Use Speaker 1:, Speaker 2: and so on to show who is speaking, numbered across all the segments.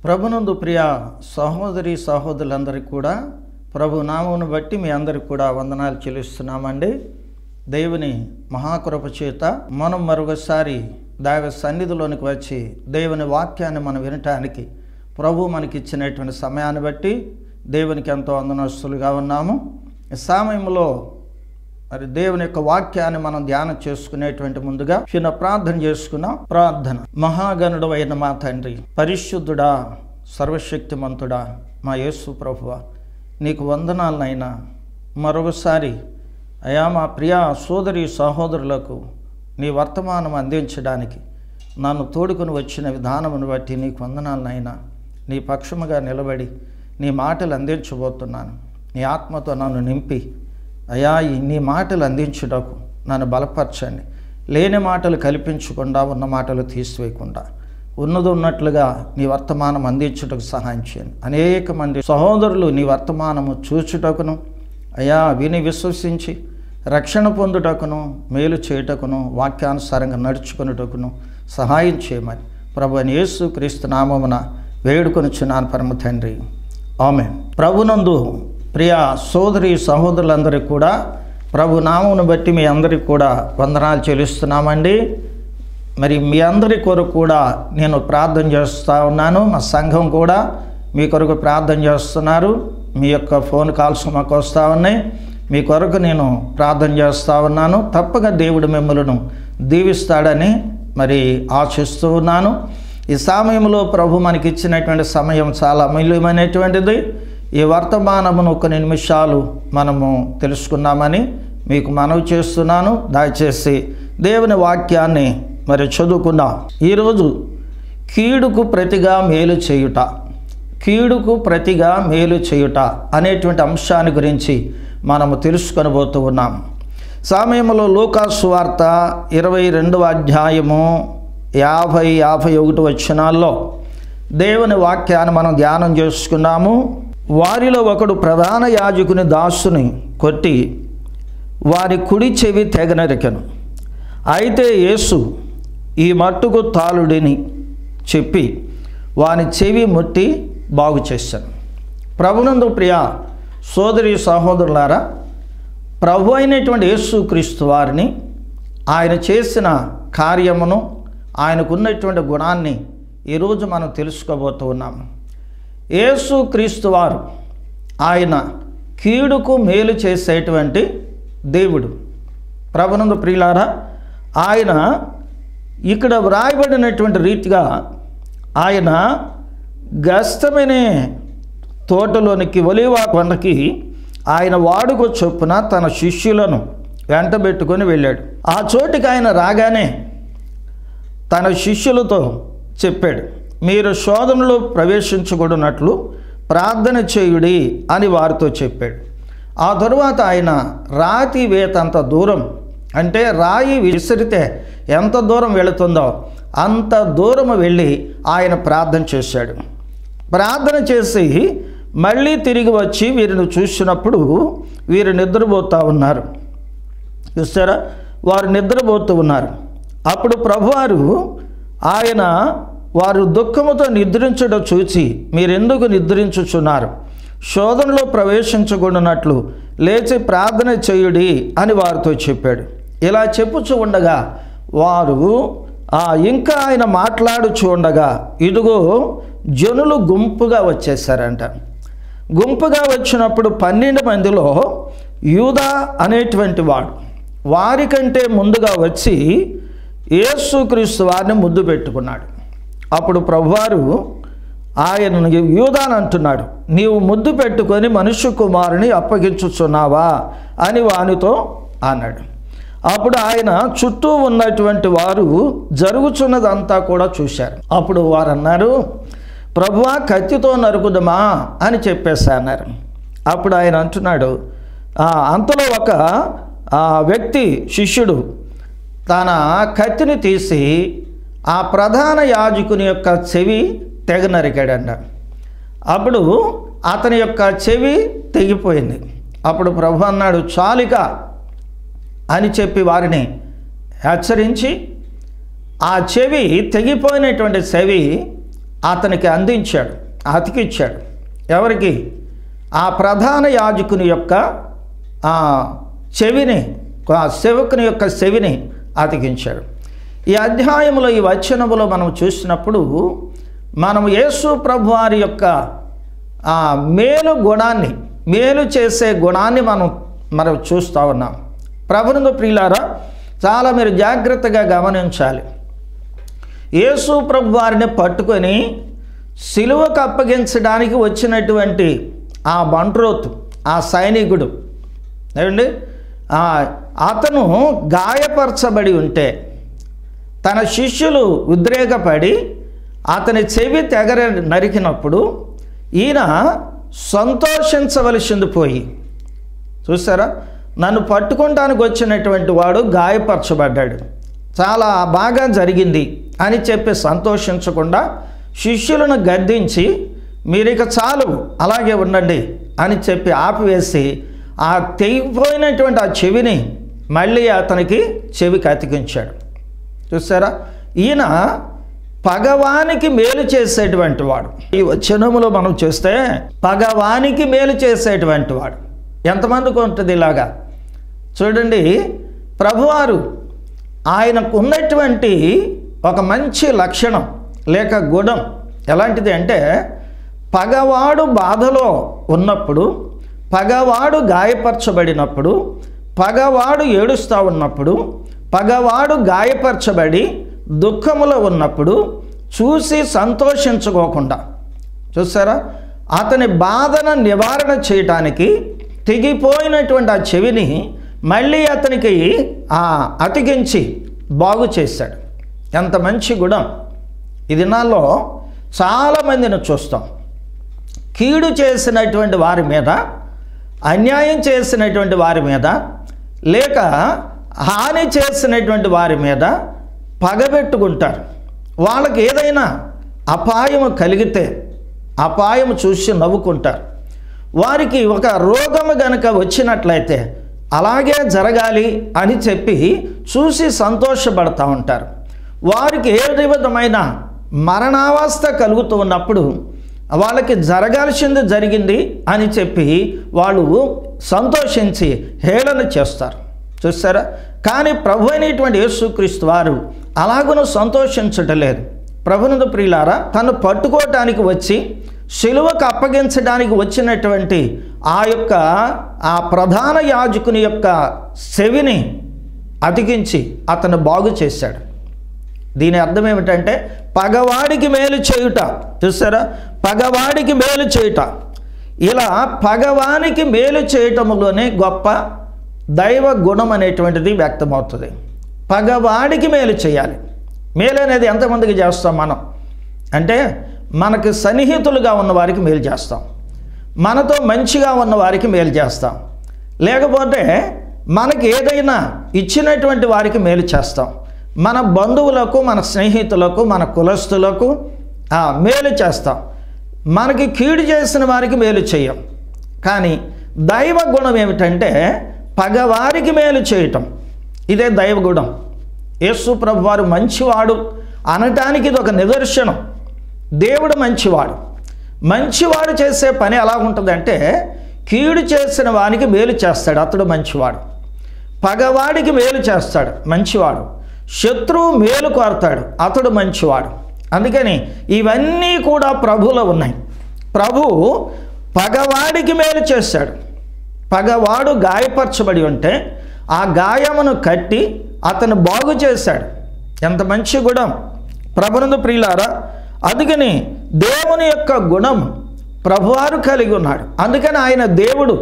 Speaker 1: ప్రభునందు ప్రియ సహోదరి సహోదరులందరికీ కూడా ప్రభు నామమును బట్టి మీ అందరికి కూడా వందనాలు చెల్లిస్తున్నామండి దేవుని మహాకృప చేత మనం మరొకసారి దైవ సన్నిధిలోనికి వచ్చి దేవుని వాక్యాన్ని మనం వినటానికి ప్రభు మనకి ఇచ్చినటువంటి సమయాన్ని బట్టి దేవునికి ఎంతో అందనస్తులుగా ఉన్నాము ఈ సమయంలో మరి దేవుని యొక్క వాక్యాన్ని మనం ధ్యానం చేసుకునేటువంటి ముందుగా చిన్న ప్రార్థన చేసుకున్నాం ప్రార్థన మహాగణుడు అయిన మా తండ్రి పరిశుద్ధుడా సర్వశక్తిమంతుడా మా యేసు ప్రభువ నీకు వందనాలనైనా మరొకసారి అయా మా ప్రియ సోదరి సహోదరులకు నీ వర్తమానం అందించడానికి నన్ను తోడుకొని వచ్చిన విధానమును బట్టి నీకు వందనాలనైనా నీ పక్షముగా నిలబడి నీ మాటలు అందించబోతున్నాను నీ ఆత్మతో నన్ను నింపి అయా ఈ నీ మాటలు అందించుటకు నన్ను బలపరచండి లేని మాటలు కల్పించకుండా ఉన్న మాటలు తీసివేయకుండా ఉన్నది ఉన్నట్లుగా నీ వర్తమానం అందించుటకు సహాయం చేయండి అనేక మంది సహోదరులు నీ వర్తమానము చూచుటకును అయా విని విశ్వసించి రక్షణ పొందుటకును మేలు చేయుటకును వాక్యానుసారంగా నడుచుకున్నటకును సహాయం చేయమని ప్రభు అని యేసు క్రీస్తు నామమున వేడుకొనిచున్నాను పరమ తండ్రి ఆమె ప్రభునందు ప్రియ సోదరి సహోదరులందరికీ కూడా ప్రభు నామమును బట్టి మీ అందరికీ కూడా వందనాలు చెల్లిస్తున్నామండి మరి మీ అందరి కొరకు కూడా నేను ప్రార్థన చేస్తూ ఉన్నాను మా సంఘం కూడా మీ కొరకు ప్రార్థన చేస్తున్నారు మీ యొక్క ఫోన్ కాల్స్ మాకు వస్తూ ఉన్నాయి మీ కొరకు నేను ప్రార్థన చేస్తూ ఉన్నాను తప్పక దేవుడు మిమ్మల్ని దీవిస్తాడని మరి ఆశిస్తూ ఉన్నాను ఈ సమయంలో ప్రభు మనకి ఇచ్చినటువంటి సమయం చాలా అమూల్యమైనటువంటిది ఈ వర్తమానమును కొన్ని నిమిషాలు మనము తెలుసుకున్నామని మీకు మనవి చేస్తున్నాను దయచేసి దేవుని వాక్యాన్ని మరి చదువుకుందాం ఈరోజు కీడుకు ప్రతిగా మేలు చేయుట కీడుకు ప్రతిగా మేలు చేయుట అనేటువంటి అంశాన్ని గురించి మనము తెలుసుకొనబోతూ ఉన్నాం సమయంలో లోకాసు వార్త ఇరవై రెండవ అధ్యాయము యాభై యాభై ఒకటి వచనాల్లో దేవుని వాక్యాన్ని మనం ధ్యానం చేసుకున్నాము వారిలో ఒకడు ప్రధాన యాజకుని దాసుని కొట్టి వారి కుడి చెవి తెగనరికెను అయితే యేసు ఈ మట్టుకు తాళుడిని చెప్పి వాని చెవి ముట్టి బాగు చేశాను ప్రభునందు ప్రియ సోదరి సహోదరులారా ప్రభు అయినటువంటి యేసుక్రీస్తు వారిని ఆయన చేసిన కార్యమును ఆయనకున్నటువంటి గుణాన్ని ఈరోజు మనం తెలుసుకోబోతూ ఉన్నాము యేసుక్రీస్తు వారు ఆయన కీడుకు మేలు చేసేటువంటి దేవుడు ప్రభునందు ప్రియులారా ఆయన ఇక్కడ వ్రాయబడినటువంటి రీతిగా ఆయన గస్తమనే తోటలోనికి ఒలివా కొండకి ఆయన వాడుక చొప్పున తన శిష్యులను వెంటబెట్టుకొని వెళ్ళాడు ఆ చోటికి ఆయన రాగానే తన శిష్యులతో చెప్పాడు మీరు శోధనలో ప్రవేశించకూడనట్లు ప్రార్థన చేయుడి అని వారితో చెప్పాడు ఆ తరువాత ఆయన రాతి వేతంత దూరం అంటే రాయి విసిరితే ఎంత దూరం వెళుతుందో అంత దూరం వెళ్ళి ఆయన ప్రార్థన చేశాడు ప్రార్థన చేసి మళ్ళీ తిరిగి వచ్చి వీరిని చూసినప్పుడు వీరు నిద్రపోతూ ఉన్నారు చూస్తారా వారు నిద్రపోతూ ఉన్నారు అప్పుడు ప్రభువారు ఆయన వారు దుఃఖముతో నిద్రించడం చూచి మీరెందుకు నిద్రించుచున్నారు శోధనలో ప్రవేశించకూడనట్లు లేచి ప్రార్థన చేయుడి అని వారితో చెప్పాడు ఇలా చెప్పుచూ ఉండగా వారు ఆ ఇంకా ఆయన మాట్లాడుచూ ఉండగా ఇదిగో జనులు గుంపుగా వచ్చేసారంట గుంపుగా వచ్చినప్పుడు పన్నెండు మందిలో యూదా అనేటువంటి వాడు వారికంటే ముందుగా వచ్చి యేసుక్రీస్తు వారిని ముద్దు పెట్టుకున్నాడు అప్పుడు ప్రభువారు ఆయన యూదాన్ అంటున్నాడు నీవు ముద్దు పెట్టుకొని మనుష్య కుమారుని అప్పగించుచున్నావా అని వానితో అన్నాడు అప్పుడు ఆయన చుట్టూ ఉన్నటువంటి వారు జరుగుచున్నదంతా కూడా చూశారు అప్పుడు వారు అన్నారు ప్రభువా కత్తితో నరుకుదమా అని చెప్పేసి అన్నారు అప్పుడు ఆయన అంటున్నాడు అంతలో ఒక వ్యక్తి శిష్యుడు తన కత్తిని తీసి ఆ ప్రధాన యాజకుని యొక్క చెవి తెగ నరికాడంట అప్పుడు అతని యొక్క చెవి తెగిపోయింది అప్పుడు ప్రభు అన్నాడు చాలిక అని చెప్పి వారిని హెచ్చరించి ఆ చెవి తెగిపోయినటువంటి చెవి అతనికి అందించాడు అతికిచ్చాడు ఎవరికి ఆ ప్రధాన యాజకుని యొక్క ఆ చెవిని ఆ సేవకుని యొక్క చెవిని అతికించాడు ఈ అధ్యాయంలో ఈ వచనములో మనం చూసినప్పుడు మనం యేసు ప్రభు వారి యొక్క ఆ మేలు గుణాన్ని మేలు చేసే గుణాన్ని మనం మనం చూస్తూ ఉన్నాం ప్రభునందు ప్రియులారా చాలా మీరు జాగ్రత్తగా గమనించాలి యేసు ప్రభు వారిని పట్టుకొని సిలువకు అప్పగించడానికి వచ్చినటువంటి ఆ బంట్రోతు ఆ సైనికుడు ఏమండి ఆ, అతను గాయపరచబడి ఉంటే తన శిష్యులు ఉద్రేకపడి అతని చెవి తెగర నరికినప్పుడు ఈయన సంతోషించవలసింది పోయి చూసారా నన్ను పట్టుకోవడానికి వచ్చినటువంటి వాడు గాయపరచబడ్డాడు చాలా బాగా జరిగింది అని చెప్పి సంతోషించకుండా శిష్యులను గద్దించి మీరు ఇక చాలు అలాగే ఉండండి అని చెప్పి ఆపివేసి ఆ తెగిపోయినటువంటి ఆ చెవిని మళ్ళీ అతనికి చెవికి అతికించాడు చూసారా ఈయన పగవానికి మేలు చేసేటువంటి వాడు ఈ వచనములో మనం చూస్తే పగవానికి మేలు చేసేటువంటి వాడు ఎంతమందికి ఉంటుంది ఇలాగా చూడండి ప్రభువారు ఆయనకు ఉన్నటువంటి ఒక మంచి లక్షణం లేక గుణం ఎలాంటిది అంటే పగవాడు బాధలో ఉన్నప్పుడు పగవాడు గాయపరచబడినప్పుడు పగవాడు ఏడుస్తూ ఉన్నప్పుడు పగవాడు గాయపరచబడి దుఃఖములో ఉన్నప్పుడు చూసి సంతోషించుకోకుండా చూసారా అతని బాధను నివారణ చేయటానికి తెగిపోయినటువంటి ఆ చెవిని మళ్ళీ అతనికి ఆ అతికించి బాగు చేశాడు ఎంత మంచి గుణం ఈ దినాల్లో చాలామందిని చూస్తాం కీడు చేసినటువంటి వారి మీద అన్యాయం చేసినటువంటి వారి మీద లేక హాని చేసినటువంటి వారి మీద పగబెట్టుకుంటారు వాళ్ళకి ఏదైనా అపాయము కలిగితే అపాయము చూసి నవ్వుకుంటారు వారికి ఒక రోగము గనక వచ్చినట్లయితే అలాగే జరగాలి అని చెప్పి చూసి సంతోషపడతా ఉంటారు వారికి ఏ విధమైన మరణావస్థ కలుగుతూ ఉన్నప్పుడు వాళ్ళకి జరగాల్సింది జరిగింది అని చెప్పి వాళ్ళు సంతోషించి హేళన చేస్తారు చూస్తారా కానీ ప్రభు అయినటువంటి యేసుక్రీస్తు వారు అలాగను సంతోషించటం లేదు ప్రభునందు ప్రియులారా తను పట్టుకోవటానికి వచ్చి శిలువకు అప్పగించడానికి వచ్చినటువంటి ఆ యొక్క ఆ ప్రధాన యాజకుని యొక్క చెవిని అతికించి అతను బాగు చేశాడు దీని అర్థం ఏమిటంటే పగవాడికి మేలు చేయుట చూసారా పగవాడికి మేలు చేయుట ఇలా పగవానికి మేలు చేయటములోనే గొప్ప దైవ గుణం అనేటువంటిది వ్యక్తమవుతుంది పగవాడికి మేలు చేయాలి మేలు అనేది ఎంతమందికి చేస్తాం మనం అంటే మనకు సన్నిహితులుగా ఉన్న వారికి మేలు చేస్తాం మనతో మంచిగా ఉన్న వారికి మేలు చేస్తాం లేకపోతే మనకి ఏదైనా ఇచ్చినటువంటి వారికి మేలు చేస్తాం మన బంధువులకు మన స్నేహితులకు మన కులస్తులకు ఆ, మేలు చేస్తాం మనకి కీడు చేసిన వారికి మేలు చేయం కానీ దైవ గుణం ఏమిటంటే పగవారికి మేలు చేయటం ఇదే దైవ గుణం యేసు ప్రభు వారు మంచివాడు అనటానికి ఇది ఒక నిదర్శనం దేవుడు మంచివాడు మంచివాడు చేసే పని ఎలా ఉంటుందంటే కీడు చేసిన వానికి మేలు చేస్తాడు అతడు మంచివాడు పగవాడికి మేలు చేస్తాడు మంచివాడు శత్రువు మేలు కోరతాడు అతడు మంచివాడు అందుకని ఇవన్నీ కూడా ప్రభులో ఉన్నాయి ప్రభు పగవాడికి మేలు చేశాడు పగవాడు గాయపరచబడి ఉంటే ఆ గాయమును కట్టి అతను బాగు చేశాడు ఎంత మంచి గుణం ప్రభునందు ప్రియులారా అందుకని దేవుని యొక్క గుణం ప్రభువారు కలిగి ఉన్నాడు అందుకని ఆయన దేవుడు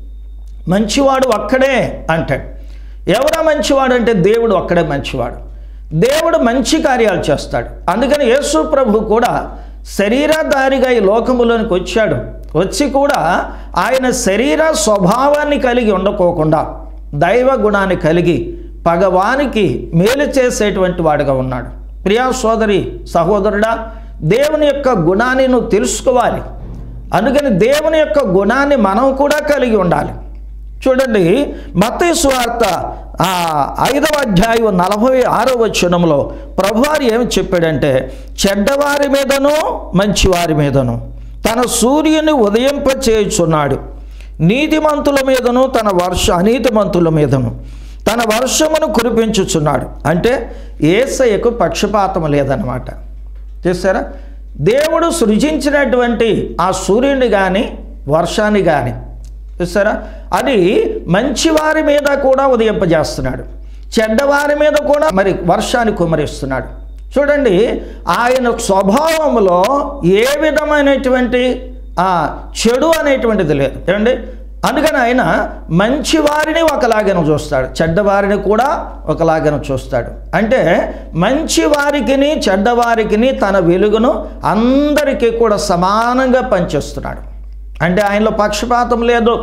Speaker 1: మంచివాడు ఒక్కడే అంటాడు ఎవరా మంచివాడు అంటే దేవుడు ఒక్కడే మంచివాడు దేవుడు మంచి కార్యాలు చేస్తాడు అందుకని యేసు ప్రభు కూడా శరీరధారిగా ఈ లోకములోనికి వచ్చాడు వచ్చి కూడా ఆయన శరీర స్వభావాన్ని కలిగి ఉండకోకుండా దైవ గుణాన్ని కలిగి పగవానికి మేలు చేసేటువంటి వాడుగా ఉన్నాడు ప్రియా సోదరి సహోదరుడా దేవుని యొక్క గుణాన్ని నువ్వు తెలుసుకోవాలి అందుకని దేవుని యొక్క గుణాన్ని మనం కూడా కలిగి ఉండాలి చూడండి మత్తయి సువార్త ఆ ఐదవ అధ్యాయం నలభై ఆరో వచనంలో ప్రభువారు ఏమి చెప్పాడంటే చెడ్డవారి మీదను మంచివారి మీదను తన సూర్యుని ఉదయింపచేయుచున్నాడు నీతిమంతుల మీదను తన వర్ష అనీతిమంతుల మీదను తన వర్షమును కురిపించుచున్నాడు అంటే ఏసయ్యకు పక్షపాతం లేదన్నమాట చేస్తారా దేవుడు సృజించినటువంటి ఆ సూర్యుని కానీ వర్షాన్ని కానీ చూస్తారా అది మంచివారి మీద కూడా ఉదయింపజేస్తున్నాడు చెడ్డవారి మీద కూడా మరి వర్షాన్ని కుమరిస్తున్నాడు చూడండి ఆయన స్వభావంలో ఏ విధమైనటువంటి ఆ చెడు అనేటువంటిది లేదు ఏమండి అందుకని ఆయన మంచి వారిని ఒకలాగన చూస్తాడు చెడ్డవారిని కూడా ఒకలాగన చూస్తాడు అంటే మంచి వారికిని చెడ్డవారికిని తన వెలుగును అందరికీ కూడా సమానంగా పనిచేస్తున్నాడు అంటే ఆయనలో పక్షపాతం లేదు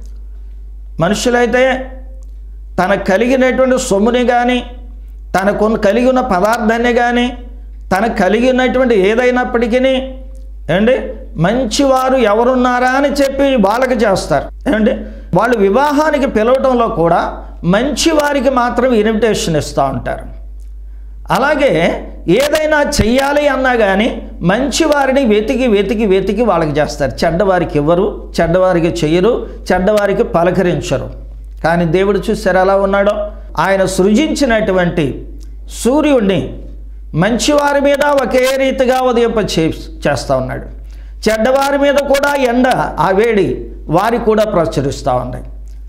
Speaker 1: మనుషులైతే తనకు కలిగినటువంటి సొమ్ముని కానీ తనకు కలిగి ఉన్న పదార్థాన్ని కానీ తనకు కలిగి ఉన్నటువంటి ఏదైనప్పటికీ ఏమండి మంచివారు ఎవరున్నారా అని చెప్పి వాళ్ళకి చేస్తారు ఏమండి వాళ్ళు వివాహానికి పిలవటంలో కూడా మంచి వారికి మాత్రం ఇన్విటేషన్ ఇస్తూ ఉంటారు అలాగే ఏదైనా చెయ్యాలి అన్నా కానీ మంచి వారిని వెతికి వెతికి వెతికి వాళ్ళకి చేస్తారు చెడ్డవారికి ఇవ్వరు చెడ్డవారికి చెయ్యరు చెడ్డవారికి పలకరించరు కానీ దేవుడు చూసారు ఎలా ఉన్నాడో ఆయన సృజించినటువంటి సూర్యుడిని మంచివారి మీద ఒకే రీతిగా ఉదయింప చే చేస్తూ ఉన్నాడు చెడ్డవారి మీద కూడా ఎండ ఆ వేడి వారి కూడా ప్రచురిస్తూ ఉంది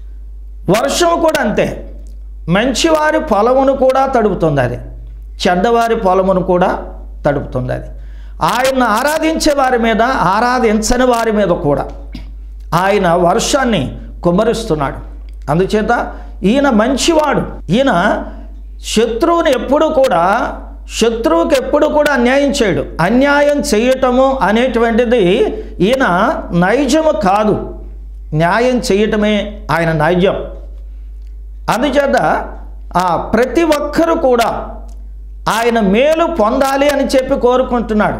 Speaker 1: వర్షం కూడా అంతే మంచివారి పొలమును కూడా తడుపుతుంది అది చెడ్డవారి పొలమును కూడా తడుపుతుంది అది ఆయన ఆరాధించే వారి మీద ఆరాధించని వారి మీద కూడా ఆయన వర్షాన్ని కుమ్మరిస్తున్నాడు అందుచేత ఈయన మంచివాడు ఈయన శత్రువుని ఎప్పుడు కూడా శత్రువుకి ఎప్పుడు కూడా అన్యాయం చేయడు అన్యాయం చేయటము అనేటువంటిది ఈయన నైజము కాదు న్యాయం చేయటమే ఆయన నైజం అందుచేత ఆ ప్రతి ఒక్కరూ కూడా ఆయన మేలు పొందాలి అని చెప్పి కోరుకుంటున్నాడు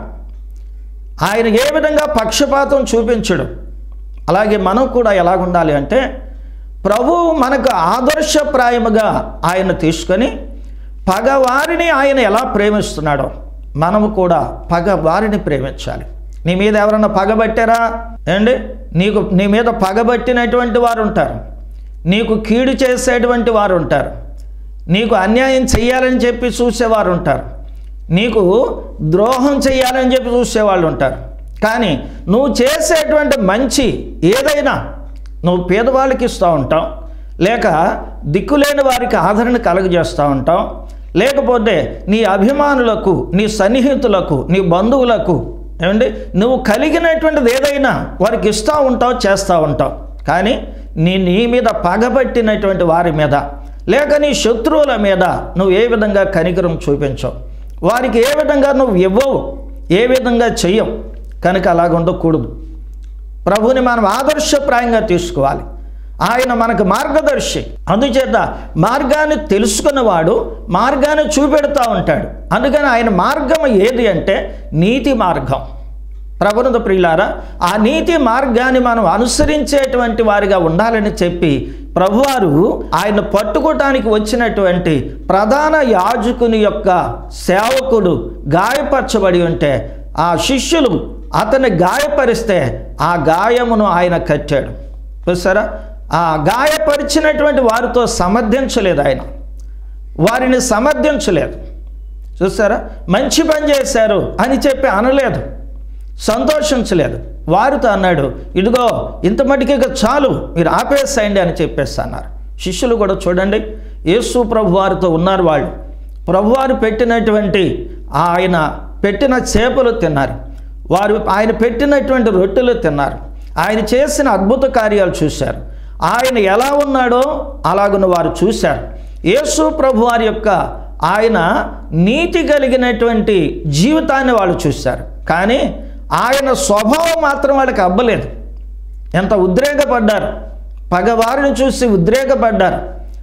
Speaker 1: ఆయన ఏ విధంగా పక్షపాతం చూపించడు అలాగే మనం కూడా ఎలాగుండాలి అంటే ప్రభువు మనకు ఆదర్శప్రాయముగా ఆయన తీసుకొని పగవారిని ఆయన ఎలా ప్రేమిస్తున్నాడో మనము కూడా పగవారిని ప్రేమించాలి నీ మీద ఎవరన్నా పగబట్టారా ఏండి నీకు నీ మీద పగబట్టినటువంటి వారు ఉంటారు నీకు కీడు చేసేటువంటి వారు ఉంటారు నీకు అన్యాయం చేయాలని చెప్పి చూసేవారు ఉంటారు నీకు ద్రోహం చేయాలని చెప్పి చూసేవాళ్ళు ఉంటారు కానీ నువ్వు చేసేటువంటి మంచి ఏదైనా నువ్వు పేదవాళ్ళకి ఇస్తూ ఉంటావు లేక దిక్కులేని వారికి ఆదరణ కలుగజేస్తూ ఉంటావు లేకపోతే నీ అభిమానులకు నీ సన్నిహితులకు నీ బంధువులకు ఏమండి నువ్వు కలిగినటువంటిది ఏదైనా వారికి ఇస్తూ ఉంటావు చేస్తూ ఉంటావు కానీ నీ నీ మీద పగబట్టినటువంటి వారి మీద లేక నీ శత్రువుల మీద నువ్వు ఏ విధంగా కనికరం చూపించవు వారికి ఏ విధంగా నువ్వు ఇవ్వవు ఏ విధంగా చెయ్యవు కనుక అలాగ ఉండకూడదు ప్రభుని మనం ఆదర్శప్రాయంగా తీసుకోవాలి ఆయన మనకు మార్గదర్శి అందుచేత మార్గాన్ని తెలుసుకున్నవాడు మార్గాన్ని చూపెడుతూ ఉంటాడు అందుకని ఆయన మార్గం ఏది అంటే నీతి మార్గం ప్రభునంద ప్రియులారా ఆ నీతి మార్గాన్ని మనం అనుసరించేటువంటి వారిగా ఉండాలని చెప్పి ప్రభువారు ఆయన పట్టుకోవటానికి వచ్చినటువంటి ప్రధాన యాజకుని యొక్క సేవకుడు గాయపరచబడి ఉంటే ఆ శిష్యులు అతన్ని గాయపరిస్తే ఆ గాయమును ఆయన కట్టాడు చూసారా ఆ గాయపరిచినటువంటి వారితో సమర్థించలేదు ఆయన వారిని సమర్థించలేదు చూసారా మంచి పని చేశారు అని చెప్పి అనలేదు సంతోషించలేదు వారితో అన్నాడు ఇదిగో ఇంత మటుకి ఇక చాలు మీరు ఆపేసేయండి అని చెప్పేసి అన్నారు శిష్యులు కూడా చూడండి యేసు ప్రభు వారితో ఉన్నారు వాళ్ళు ప్రభువారు పెట్టినటువంటి ఆయన పెట్టిన చేపలు తిన్నారు వారు ఆయన పెట్టినటువంటి రొట్టెలు తిన్నారు ఆయన చేసిన అద్భుత కార్యాలు చూశారు ఆయన ఎలా ఉన్నాడో అలాగున వారు చూశారు యేసు ప్రభు వారి యొక్క ఆయన నీతి కలిగినటువంటి జీవితాన్ని వాళ్ళు చూశారు కానీ ఆయన స్వభావం మాత్రం వాళ్ళకి అబ్బలేదు ఎంత ఉద్రేకపడ్డారు పగవారిని చూసి ఉద్రేకపడ్డారు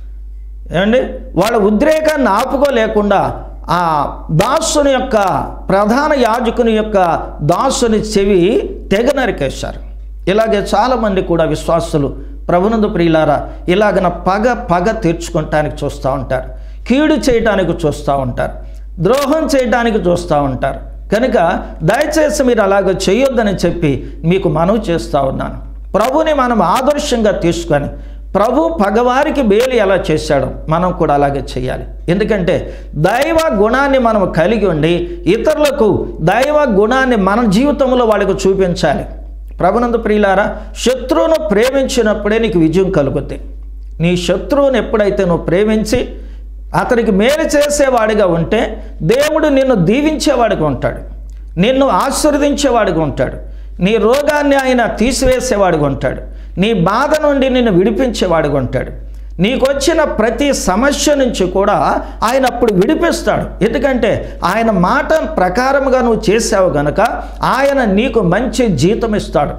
Speaker 1: ఏమండి వాళ్ళ ఉద్రేకాన్ని ఆపుకోలేకుండా ఆ దాసుని యొక్క ప్రధాన యాజకుని యొక్క దాసుని చెవి తెగ నరికేశారు ఇలాగే చాలామంది కూడా విశ్వాసులు ప్రభునందు ప్రియులారా ఇలాగన పగ పగ తీర్చుకోవటానికి చూస్తూ ఉంటారు కీడు చేయటానికి చూస్తూ ఉంటారు ద్రోహం చేయటానికి చూస్తూ ఉంటారు కనుక దయచేసి మీరు అలాగ చేయొద్దని చెప్పి మీకు మనవి చేస్తూ ఉన్నాను ప్రభుని మనం ఆదర్శంగా తీసుకొని ప్రభు పగవారికి మేలు ఎలా చేశాడో మనం కూడా అలాగే చేయాలి ఎందుకంటే దైవ గుణాన్ని మనం కలిగి ఉండి ఇతరులకు దైవ గుణాన్ని మన జీవితంలో వాళ్ళకు చూపించాలి ప్రభునందు ప్రియులారా శత్రువును ప్రేమించినప్పుడే నీకు విజయం కలుగుద్ది నీ శత్రువుని ఎప్పుడైతే నువ్వు ప్రేమించి అతనికి మేలు చేసేవాడిగా ఉంటే దేవుడు నిన్ను దీవించేవాడిగా ఉంటాడు నిన్ను ఆశీర్వదించేవాడిగా ఉంటాడు నీ రోగాన్ని ఆయన తీసివేసేవాడిగా ఉంటాడు నీ బాధ నుండి నిన్ను విడిపించేవాడిగా ఉంటాడు నీకు వచ్చిన ప్రతి సమస్య నుంచి కూడా ఆయన అప్పుడు విడిపిస్తాడు ఎందుకంటే ఆయన మాట ప్రకారముగా నువ్వు చేసావు గనక ఆయన నీకు మంచి జీతం ఇస్తాడు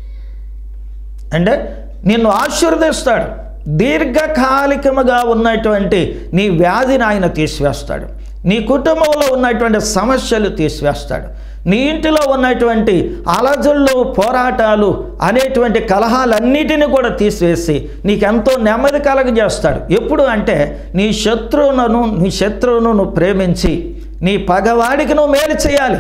Speaker 1: అంటే నిన్ను ఆశీర్వదిస్తాడు దీర్ఘకాలికముగా ఉన్నటువంటి నీ వ్యాధిని ఆయన తీసివేస్తాడు నీ కుటుంబంలో ఉన్నటువంటి సమస్యలు తీసివేస్తాడు నీ ఇంటిలో ఉన్నటువంటి అలజళ్ళు పోరాటాలు అనేటువంటి కలహాలన్నిటిని కూడా తీసివేసి నీకెంతో నెమ్మది కలగజేస్తాడు ఎప్పుడు అంటే నీ శత్రువులను నీ శత్రువును నువ్వు ప్రేమించి నీ పగవాడికి నువ్వు మేలు చేయాలి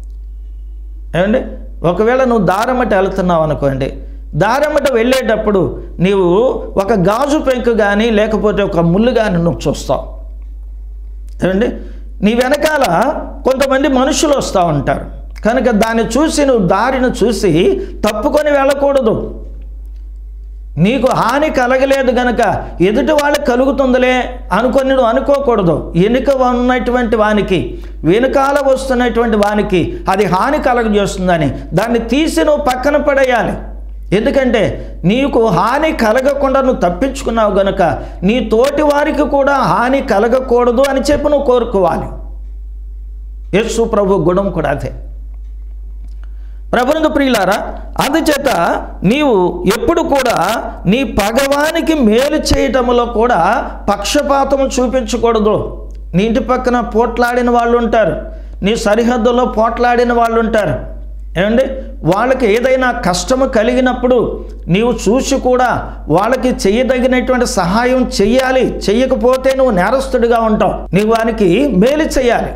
Speaker 1: ఏమండి ఒకవేళ నువ్వు దారమట వెళ్తున్నావు అనుకోండి దారమట వెళ్ళేటప్పుడు నీవు ఒక గాజు పెంకు కానీ లేకపోతే ఒక ముళ్ళు కానీ నువ్వు చూస్తావు ఏమండి నీ వెనకాల కొంతమంది మనుషులు వస్తూ ఉంటారు కనుక దాన్ని చూసి నువ్వు దారిని చూసి తప్పుకొని వెళ్ళకూడదు నీకు హాని కలగలేదు గనక ఎదుటి వాళ్ళకి కలుగుతుందిలే అనుకొని నువ్వు అనుకోకూడదు వెనుక ఉన్నటువంటి వానికి వెనుకాల వస్తున్నటువంటి వానికి అది హాని కలగజేస్తుందని దాన్ని తీసి నువ్వు పక్కన పడేయాలి ఎందుకంటే నీకు హాని కలగకుండా నువ్వు తప్పించుకున్నావు గనుక నీ తోటి వారికి కూడా హాని కలగకూడదు అని చెప్పి నువ్వు కోరుకోవాలి యేసు ప్రభు గుణం కూడా అదే ప్రభునందు ప్రియులారా అందుచేత నీవు ఎప్పుడు కూడా నీ పగవానికి మేలు చేయటంలో కూడా పక్షపాతం చూపించకూడదు నీ ఇంటి పక్కన పోట్లాడిన వాళ్ళు ఉంటారు నీ సరిహద్దులో పోట్లాడిన వాళ్ళు ఉంటారు ఏమండి వాళ్ళకి ఏదైనా కష్టము కలిగినప్పుడు నీవు చూసి కూడా వాళ్ళకి చేయదగినటువంటి సహాయం చెయ్యాలి చెయ్యకపోతే నువ్వు నేరస్తుడిగా ఉంటావు నీవు వానికి మేలు చేయాలి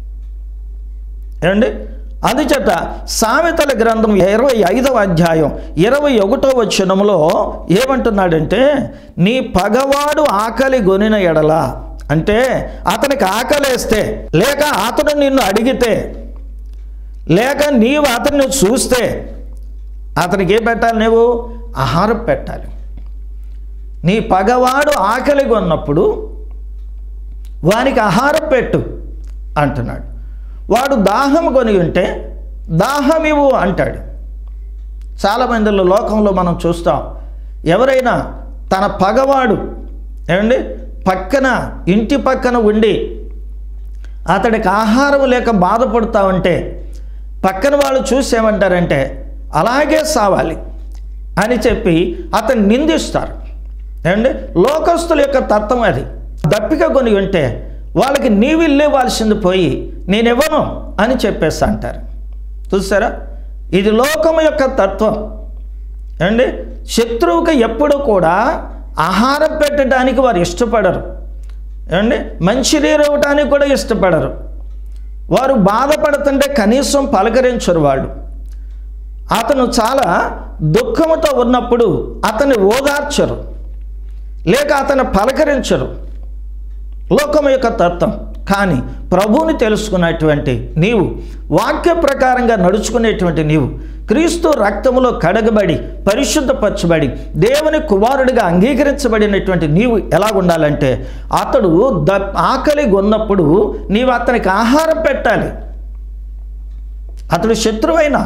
Speaker 1: ఏమండి అందుచేత సామెతల గ్రంథం ఇరవై ఐదవ అధ్యాయం ఇరవై ఒకటో వచనంలో ఏమంటున్నాడంటే నీ పగవాడు ఆకలి గొనిన ఎడల అంటే అతనికి ఆకలేస్తే లేక అతడు నిన్ను అడిగితే లేక నీవు అతన్ని చూస్తే అతనికి ఏం పెట్టాలి నువ్వు ఆహారం పెట్టాలి నీ పగవాడు ఆకలి కొన్నప్పుడు వానికి ఆహారం పెట్టు అంటున్నాడు వాడు దాహం కొని ఉంటే దాహం ఇవ్వు అంటాడు చాలామందిలో లోకంలో మనం చూస్తాం ఎవరైనా తన పగవాడు ఏమండి పక్కన ఇంటి పక్కన ఉండి అతడికి ఆహారం లేక బాధపడుతూ ఉంటే పక్కన వాళ్ళు చూసి ఏమంటారంటే అలాగే సావాలి అని చెప్పి అతన్ని నిందిస్తారు ఏమండి లోకస్తుల యొక్క తత్వం అది దప్పిక కొని ఉంటే వాళ్ళకి నీవిల్లు ఇవ్వాల్సింది పోయి నేనివ్వను అని చెప్పేసి అంటారు చూసారా ఇది లోకం యొక్క తత్వం ఏమండి శత్రువుకి ఎప్పుడు కూడా ఆహారం పెట్టడానికి వారు ఇష్టపడరు ఏమండి మంచినీరు ఇవ్వడానికి కూడా ఇష్టపడరు వారు బాధపడుతుంటే కనీసం పలకరించరు వాళ్ళు అతను చాలా దుఃఖముతో ఉన్నప్పుడు అతన్ని ఓదార్చరు లేక అతను పలకరించరు లోకం యొక్క తత్వం కానీ ప్రభువుని తెలుసుకున్నటువంటి నీవు వాక్య ప్రకారంగా నడుచుకునేటువంటి నీవు క్రీస్తు రక్తములో కడగబడి పరిశుద్ధపరచబడి దేవుని కుమారుడిగా అంగీకరించబడినటువంటి నీవు ఎలా ఉండాలంటే అతడు ద ఆకలి ఉన్నప్పుడు నీవు అతనికి ఆహారం పెట్టాలి అతడు శత్రువైనా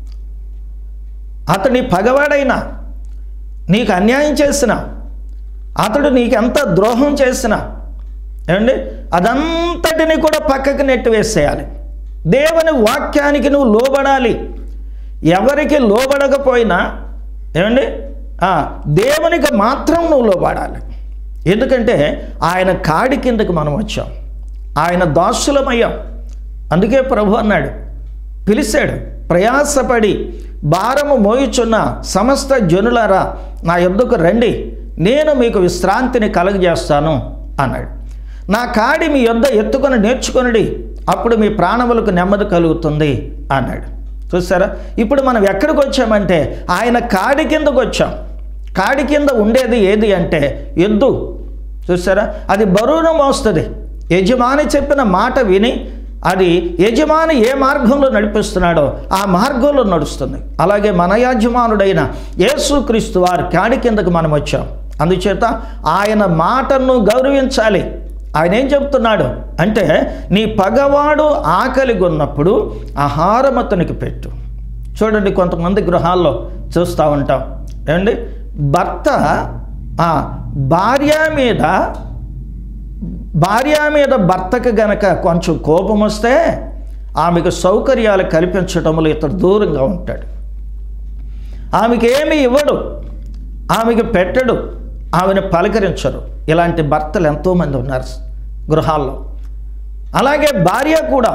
Speaker 1: అతని పగవాడైనా నీకు అన్యాయం చేసిన అతడు నీకెంత ద్రోహం చేసినా ఏమండి అదంతటిని కూడా పక్కకు నెట్టివేసేయాలి దేవుని వాక్యానికి నువ్వు లోబడాలి ఎవరికి లోబడకపోయినా ఏమండి ఆ, దేవునికి మాత్రం నువ్వు లోబడాలి ఎందుకంటే ఆయన కాడి కిందకి మనం వచ్చాం ఆయన దాసులమయ్యాం అందుకే ప్రభు అన్నాడు పిలిచాడు ప్రయాసపడి భారము మోయుచున్న సమస్త జనులారా నా యొద్దకు రండి నేను మీకు విశ్రాంతిని కలుగజేస్తాను అన్నాడు నా కాడి మీ యొద్ద ఎత్తుకొని నేర్చుకొనిడి అప్పుడు మీ ప్రాణములకు నెమ్మది కలుగుతుంది అన్నాడు చూసారా ఇప్పుడు మనం ఎక్కడికి వచ్చామంటే ఆయన కాడి కిందకు వచ్చాం కాడి కింద ఉండేది ఏది అంటే ఎద్దు చూసారా అది బరువును మోస్తుంది యజమాని చెప్పిన మాట విని అది యజమాని ఏ మార్గంలో నడిపిస్తున్నాడో ఆ మార్గంలో నడుస్తుంది అలాగే మన యజమానుడైన యేసుక్రీస్తు వారి కాడి కిందకు మనం వచ్చాం అందుచేత ఆయన మాటను గౌరవించాలి ఆయన ఏం చెప్తున్నాడు అంటే నీ పగవాడు ఆకలిగా ఉన్నప్పుడు ఆహారం అతనికి పెట్టు చూడండి కొంతమంది గృహాల్లో చూస్తూ ఉంటాం ఏమండి భర్త ఆ, భార్య మీద భార్య మీద భర్తకు గనక కొంచెం కోపం వస్తే ఆమెకు సౌకర్యాలు కల్పించడంలో ఇతడు దూరంగా ఉంటాడు ఆమెకి ఏమి ఇవ్వడు ఆమెకి పెట్టడు ఆమెను పలకరించరు ఇలాంటి భర్తలు ఎంతోమంది ఉన్నారు గృహాల్లో అలాగే భార్య కూడా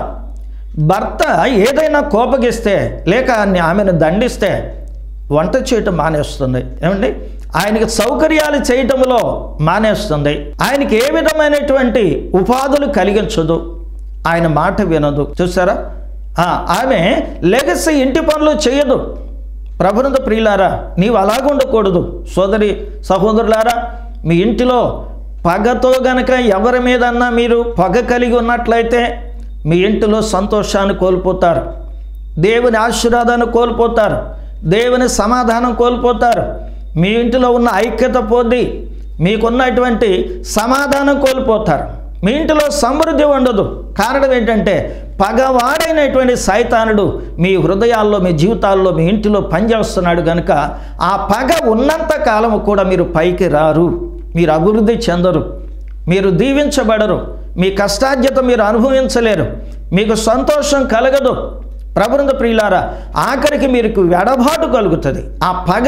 Speaker 1: భర్త ఏదైనా కోపగిస్తే లేక ఆమెను దండిస్తే వంట చేయటం మానేస్తుంది ఏమండి ఆయనకి సౌకర్యాలు చేయటంలో మానేస్తుంది ఆయనకి ఏ విధమైనటువంటి ఉపాధులు కలిగించదు ఆయన మాట వినదు చూసారా ఆ, ఆమె లెగసి ఇంటి పనులు చేయదు ప్రభునంద ప్రియులారా నీవు అలాగ ఉండకూడదు సోదరి సహోదరులారా మీ ఇంటిలో పగతో గనక ఎవరి మీదన్నా మీరు పగ కలిగి ఉన్నట్లయితే మీ ఇంటిలో సంతోషాన్ని కోల్పోతారు దేవుని ఆశీర్వాదాన్ని కోల్పోతారు దేవుని సమాధానం కోల్పోతారు మీ ఇంటిలో ఉన్న ఐక్యత పోద్ది మీకున్నటువంటి సమాధానం కోల్పోతారు మీ ఇంటిలో సమృద్ధి ఉండదు కారణం ఏంటంటే పగవాడైనటువంటి సైతానుడు మీ హృదయాల్లో మీ జీవితాల్లో మీ ఇంటిలో పనిచేస్తున్నాడు కనుక ఆ పగ ఉన్నంత కాలం కూడా మీరు పైకి రారు మీరు అభివృద్ధి చెందరు మీరు దీవించబడరు మీ కష్టార్జత మీరు అనుభవించలేరు మీకు సంతోషం కలగదు ప్రభునంద ప్రియులారా ఆఖరికి మీకు వెడబాటు కలుగుతుంది ఆ పగ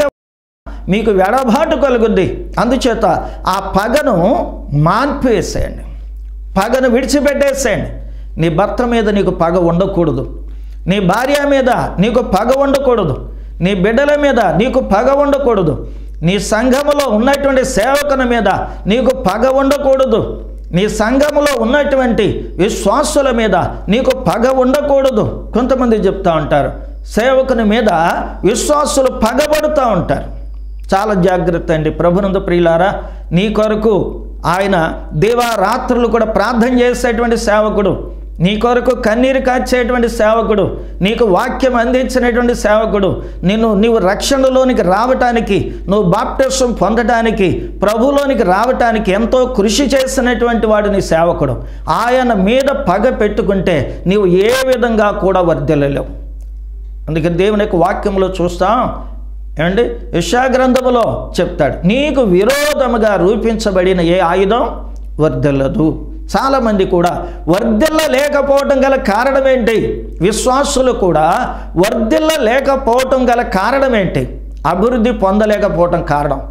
Speaker 1: మీకు వెడబాటు కలుగుద్ది అందుచేత ఆ పగను మాన్పేసేయండి పగను విడిచిపెట్టేసేయండి నీ భర్త మీద నీకు పగ ఉండకూడదు నీ భార్య మీద నీకు పగ ఉండకూడదు నీ బిడ్డల మీద నీకు పగ ఉండకూడదు నీ సంఘములో ఉన్నటువంటి సేవకుని మీద నీకు పగ ఉండకూడదు నీ సంఘములో ఉన్నటువంటి విశ్వాసుల మీద నీకు పగ ఉండకూడదు కొంతమంది చెప్తా ఉంటారు సేవకుని మీద విశ్వాసులు పగబడుతూ ఉంటారు చాలా జాగ్రత్త అండి ప్రభునందు ప్రియులారా నీ కొరకు ఆయన దివారాత్రులు కూడా ప్రార్థన చేసేటువంటి సేవకుడు నీ కొరకు కన్నీరు కాచేటువంటి సేవకుడు నీకు వాక్యం అందించినటువంటి సేవకుడు నిన్ను నీవు రక్షణలోనికి రావటానికి నువ్వు బాప్టిసం పొందటానికి ప్రభులోనికి రావటానికి ఎంతో కృషి చేసినటువంటి వాడు నీ సేవకుడు ఆయన మీద పగ పెట్టుకుంటే నీవు ఏ విధంగా కూడా వర్ధిల్లలేవు అందుకే దేవుని యొక్క వాక్యంలో చూస్తాం ఏమండి యశాగ్రంథములో చెప్తాడు నీకు విరోధముగా రూపించబడిన ఏ ఆయుధం వర్ధిల్లదు చాలామంది కూడా వర్ధిల్ల లేకపోవటం గల కారణం ఏంటి విశ్వాసులు కూడా వర్ధిల్ల లేకపోవటం గల కారణం ఏంటి అభివృద్ధి పొందలేకపోవటం కారణం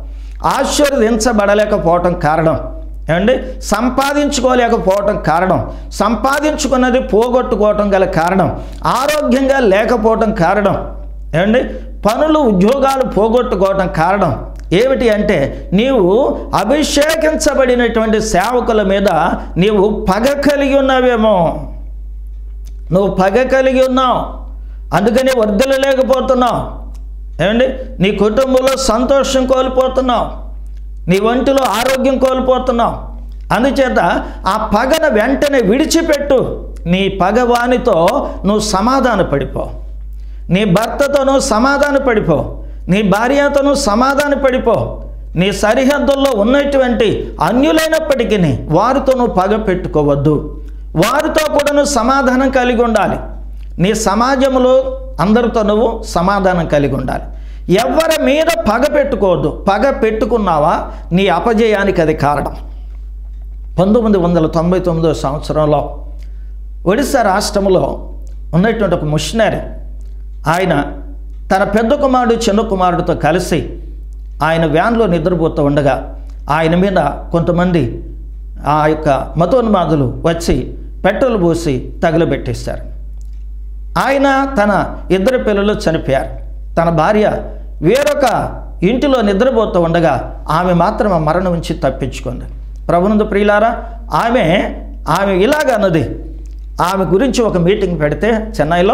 Speaker 1: ఆశీర్వదించబడలేకపోవటం కారణం ఏమండి సంపాదించుకోలేకపోవటం కారణం సంపాదించుకున్నది పోగొట్టుకోవటం గల కారణం ఆరోగ్యంగా లేకపోవటం కారణం ఏమండి పనులు ఉద్యోగాలు పోగొట్టుకోవటం కారణం ఏమిటి అంటే నీవు అభిషేకించబడినటువంటి సేవకుల మీద నీవు పగ కలిగి ఉన్నావేమో నువ్వు పగ కలిగి ఉన్నావు అందుకని వర్ధలు లేకపోతున్నావు ఏమండి నీ కుటుంబంలో సంతోషం కోల్పోతున్నావు నీ ఒంటిలో ఆరోగ్యం కోల్పోతున్నావు అందుచేత ఆ పగన వెంటనే విడిచిపెట్టు నీ పగవానితో నువ్వు సమాధాన పడిపో నీ భర్తతో నువ్వు సమాధాన పడిపో నీ భార్యతో నువ్వు సమాధాన పడిపో నీ సరిహద్దుల్లో ఉన్నటువంటి అన్యులైనప్పటికీ వారితో నువ్వు పగ పెట్టుకోవద్దు వారితో కూడా నువ్వు సమాధానం కలిగి ఉండాలి నీ సమాజంలో అందరితో నువ్వు సమాధానం కలిగి ఉండాలి ఎవరి మీద పగ పెట్టుకోవద్దు పగ పెట్టుకున్నావా నీ అపజయానికి అది కారణం పంతొమ్మిది వందల తొంభై తొమ్మిదో సంవత్సరంలో ఒడిశా రాష్ట్రంలో ఉన్నటువంటి ఒక మిషనరీ ఆయన తన పెద్ద కుమారుడు చిన్న కుమారుడితో కలిసి ఆయన వ్యాన్లో నిద్రపోతూ ఉండగా ఆయన మీద కొంతమంది ఆ యొక్క మతోన్మాదులు వచ్చి పెట్రోల్ పోసి తగులబెట్టేశారు ఆయన తన ఇద్దరు పిల్లలు చనిపోయారు తన భార్య వేరొక ఇంటిలో నిద్రపోతూ ఉండగా ఆమె మాత్రం ఆ మరణం నుంచి తప్పించుకుంది ప్రభునందు ప్రియులారా ఆమె ఆమె ఇలాగ అన్నది ఆమె గురించి ఒక మీటింగ్ పెడితే చెన్నైలో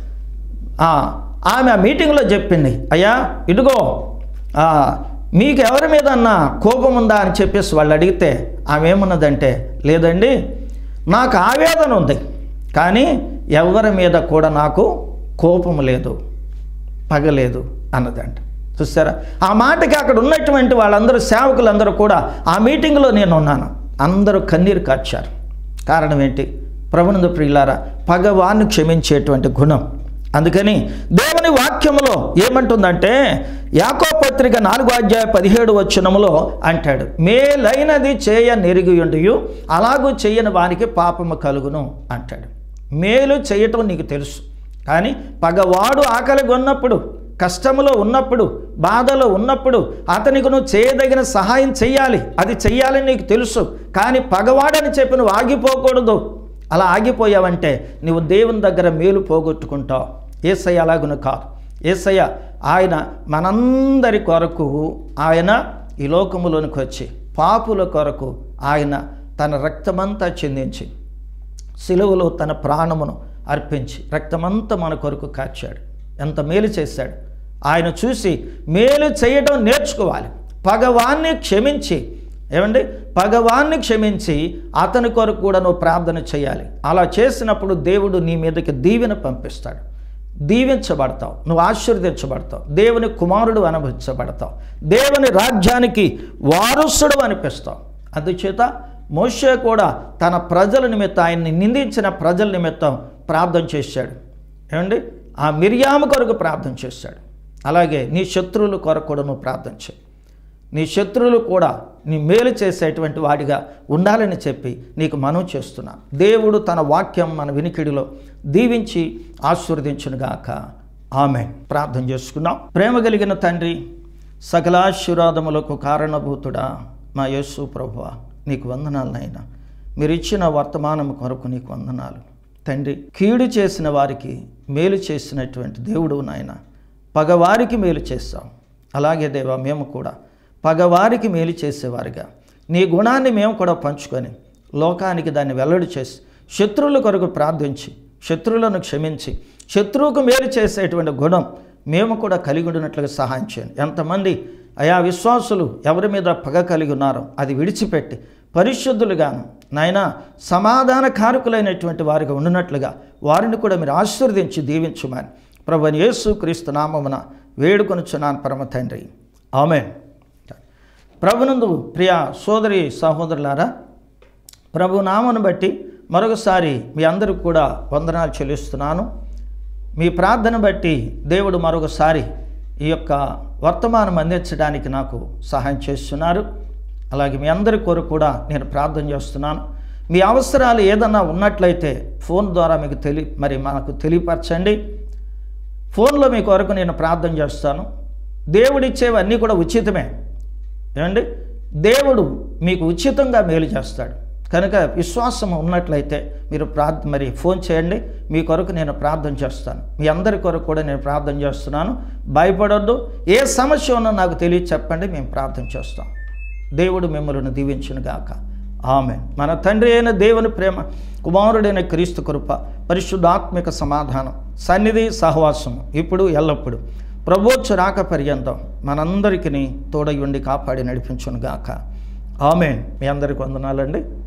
Speaker 1: ఆ, ఆమె ఆ మీటింగ్లో చెప్పింది అయ్యా ఇదిగో ఆ, మీకు ఎవరి మీద అన్న కోపం ఉందా అని చెప్పేసి వాళ్ళు అడిగితే ఆమె ఏమన్నదంటే లేదండి నాకు ఆవేదన ఉంది కానీ ఎవరి మీద కూడా నాకు కోపం లేదు పగలేదు అన్నదంట చూసారా ఆ మాటకి అక్కడ ఉన్నటువంటి వాళ్ళందరూ సేవకులందరూ కూడా ఆ మీటింగ్లో నేను ఉన్నాను అందరూ కన్నీరు కార్చారు కారణం ఏంటి ప్రభునందు ప్రియులారా పగవాన్ని క్షమించేటువంటి గుణం అందుకని దేవుని వాక్యములో ఏమంటుందంటే యాకో పత్రిక నాలుగో అధ్యాయ పదిహేడు వచనములో అంటాడు మేలైనది చేయ నెరిగియుండియు అలాగూ చేయని వానికి పాపము కలుగును అంటాడు మేలు చేయటం నీకు తెలుసు కానీ పగవాడు ఆకలి కొన్నప్పుడు కష్టములో ఉన్నప్పుడు బాధలో ఉన్నప్పుడు అతనికి నువ్వు చేయదగిన సహాయం చెయ్యాలి అది చెయ్యాలని నీకు తెలుసు కానీ పగవాడని చెప్పి నువ్వు ఆగిపోకూడదు అలా ఆగిపోయావంటే నువ్వు దేవుని దగ్గర మేలు పోగొట్టుకుంటావు ఏసయ్య అలాగును కాదు ఏసయ్య ఆయన మనందరి కొరకు ఆయన ఈ లోకములోనికి వచ్చి పాపుల కొరకు ఆయన తన రక్తమంతా చెందించి సిలువలో తన ప్రాణమును అర్పించి రక్తమంతా మన కొరకు కార్చాడు ఎంత మేలు చేశాడు ఆయన చూసి మేలు చేయడం నేర్చుకోవాలి పగవాన్ని క్షమించి ఏమండి పగవాన్ని క్షమించి అతని కొరకు కూడా నువ్వు ప్రార్థన చేయాలి అలా చేసినప్పుడు దేవుడు నీ మీదకి దీవెన పంపిస్తాడు దీవించబడతావు నువ్వు ఆశీర్వదించబడతావు దేవుని కుమారుడు అనుభవించబడతావు దేవుని రాజ్యానికి వారసుడు అనిపిస్తావు అందుచేత మోషే కూడా తన ప్రజల నిమిత్తం ఆయన్ని నిందించిన ప్రజల నిమిత్తం ప్రార్థన చేశాడు ఏమండి ఆ మిరియాము కొరకు ప్రార్థన చేశాడు అలాగే నీ శత్రువుల కొరకు కూడా నువ్వు ప్రార్థన చేయి నీ శత్రువులు కూడా నీ మేలు చేసేటువంటి వాడిగా ఉండాలని చెప్పి నీకు మనవి చేస్తున్నా దేవుడు తన వాక్యం మన వినికిడిలో దీవించి ఆశీర్వదించునుగాక ఆమె ప్రార్థన చేసుకున్నాం ప్రేమ కలిగిన తండ్రి సకలాశీర్వాదములకు కారణభూతుడా మా యేసు ప్రభువ నీకు వందనాలు నాయన మీరు ఇచ్చిన వర్తమానం కొరకు నీకు వందనాలు తండ్రి కీడు చేసిన వారికి మేలు చేసినటువంటి దేవుడు నాయన పగవారికి మేలు చేస్తాం అలాగే దేవా మేము కూడా పగవారికి మేలు చేసేవారిగా నీ గుణాన్ని మేము కూడా పంచుకొని లోకానికి దాన్ని వెల్లడి చేసి శత్రువుల కొరకు ప్రార్థించి శత్రువులను క్షమించి శత్రువుకు మేలు చేసేటువంటి గుణం మేము కూడా కలిగి ఉన్నట్లుగా సహాయం చేయండి ఎంతమంది అయా విశ్వాసులు ఎవరి మీద పగ కలిగి ఉన్నారో అది విడిచిపెట్టి పరిశుద్ధులుగాను నాయన సమాధాన కారకులైనటువంటి వారిగా ఉండినట్లుగా వారిని కూడా మీరు ఆశీర్వదించి దీవించుమని ప్రభు యేసు క్రీస్తు నామమున వేడుకొనుచున్నాను పరమ తండ్రి ఆమెన్ ప్రభునందు ప్రియ సోదరి సహోదరులారా ప్రభు నామను బట్టి మరొకసారి మీ అందరికి కూడా వందనాలు చెల్లిస్తున్నాను మీ ప్రార్థన బట్టి దేవుడు మరొకసారి ఈ యొక్క వర్తమానం అందించడానికి నాకు సహాయం చేస్తున్నారు అలాగే మీ అందరి కొరకు కూడా నేను ప్రార్థన చేస్తున్నాను మీ అవసరాలు ఏదన్నా ఉన్నట్లయితే ఫోన్ ద్వారా మీకు తెలి మరి మనకు తెలియపరచండి ఫోన్లో మీ కొరకు నేను ప్రార్థన చేస్తాను దేవుడిచ్చేవన్నీ కూడా ఉచితమే ఏమండి దేవుడు మీకు ఉచితంగా మేలు చేస్తాడు కనుక విశ్వాసం ఉన్నట్లయితే మీరు ప్రార్థ మరి ఫోన్ చేయండి మీ కొరకు నేను ప్రార్థన చేస్తాను మీ అందరి కొరకు కూడా నేను ప్రార్థన చేస్తున్నాను భయపడొద్దు ఏ సమస్య ఉన్నా నాకు తెలియ చెప్పండి మేము ప్రార్థన చేస్తాం దేవుడు మిమ్మల్ని దీవించును గాక ఆమె మన తండ్రి అయిన దేవుని ప్రేమ కుమారుడైన క్రీస్తు కృప పరిశుద్ధాత్మిక సమాధానం సన్నిధి సహవాసం ఇప్పుడు ఎల్లప్పుడు ప్రభోచ్చు రాక పర్యంతం మనందరికీ తోడై ఉండి కాపాడి నడిపించును గాక ఆమె మీ అందరికి వందనాలండి